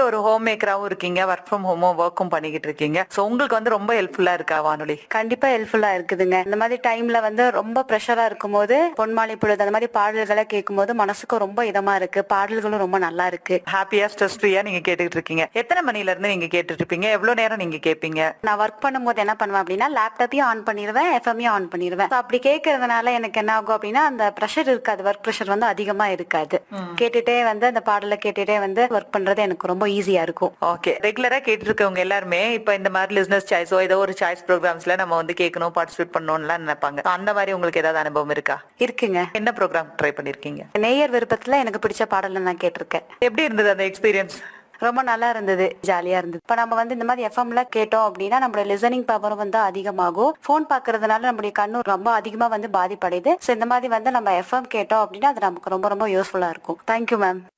ஒரு ஹோம் மேக்கராவும் இருக்கீங்க work from ஹோமும் ஒர்க்கும் பண்ணிக்கிட்டு இருக்கீங்க சோ உங்களுக்கு வந்து ரொம்ப ஹெல்ப்ஃபுல்லா இருக்கா வானொலி கண்டிப்பா ஹெல்ப்ஃபுல்லா இருக்குதுங்க இந்த மாதிரி டைம்ல வந்து ரொம்ப ப்ரெஷரா இருக்கும்போது பொன்மாலை பொழுது அந்த மாதிரி பாடல்களை கேட்கும்போது மனசுக்கும் ரொம்ப இதமா இருக்கு பாடல்களும் ரொம்ப நல்லா இருக்கு ஹாப்பியா ஸ்ட்ரெஸ் ஃப்ரீயா நீங்க கேட்டுட்டு இருக்கீங்க எத்தனை மணில இருந்து நீங்க கேட்டுட்டு இருப்பீங்க எவ்வளவு நேரம் நீங்க கேட்பீங்க நான் ஒர்க் பண்ணும்போது என்ன பண்ணுவேன் அப்படின்னா லேப்டாப்பையும் ஆன் பண்ணிடுவேன் எஃப்எம்மையும் ஆன் பண்ணிடுவேன் So அப்படி கேட்கறதுனால எனக்கு என்ன ஆகும் அப்படின்னா அந்த ப்ரெஷர் இருக்காது ஒர்க் ப்ரெஷர் வந்து அதிகமா இருக்காது கேட்டுட்டே வந்து அந்த பாடலை கேட்டுட்டே வந்து ஒர்க் பண்றது எனக்கு ரொம்ப ஈஸியா இருக்கும் ஓகே ரெகுலரா கேட்டு இருக்கவங்க எல்லாருமே இப்ப இந்த மாதிரி லிஸ்னஸ் சாய்ஸோ ஏதோ ஒரு சாய்ஸ் ப்ரோக்ராம்ஸ்ல நம்ம வந்து கேட்கணும் பார்ட்டிசிபேட் பண்ணணும்லாம் நினைப்பாங்க So அந்த மாதிரி உங்களுக்கு ஏதாவது அனுபவம் இருக்கா இருக்குங்க என்ன ப்ரோக்ராம் ட்ரை பண்ணிருக்கீங்க நேயர் விருப்பத்துல எனக்கு பிடிச்ச பாடலை நான் கேட்டிருக்கேன் எப்படி இருந்தது அந்த எக்ஸ்பீரியன்ஸ் ரொம்ப நல்லா இருந்தது ஜாலியா இருந்தது இப்ப நம்ம வந்து இந்த மாதிரி எஃப்எம்ல கேட்டோம் அப்படின்னா நம்மளோட லிசனிங் பவரும் வந்து அதிகமாகும் ஃபோன் பாக்குறதுனால நம்மளுடைய கண்ணு ரொம்ப அதிகமா வந்து பாதிப்படையுது சோ இந்த மாதிரி வந்து நம்ம எஃப்எம் கேட்டோம் அப்படின்னா அது நமக்கு ரொம்ப ரொம்ப யூஸ்ஃபுல்லா இருக்கும் தேங்க்யூ மேம்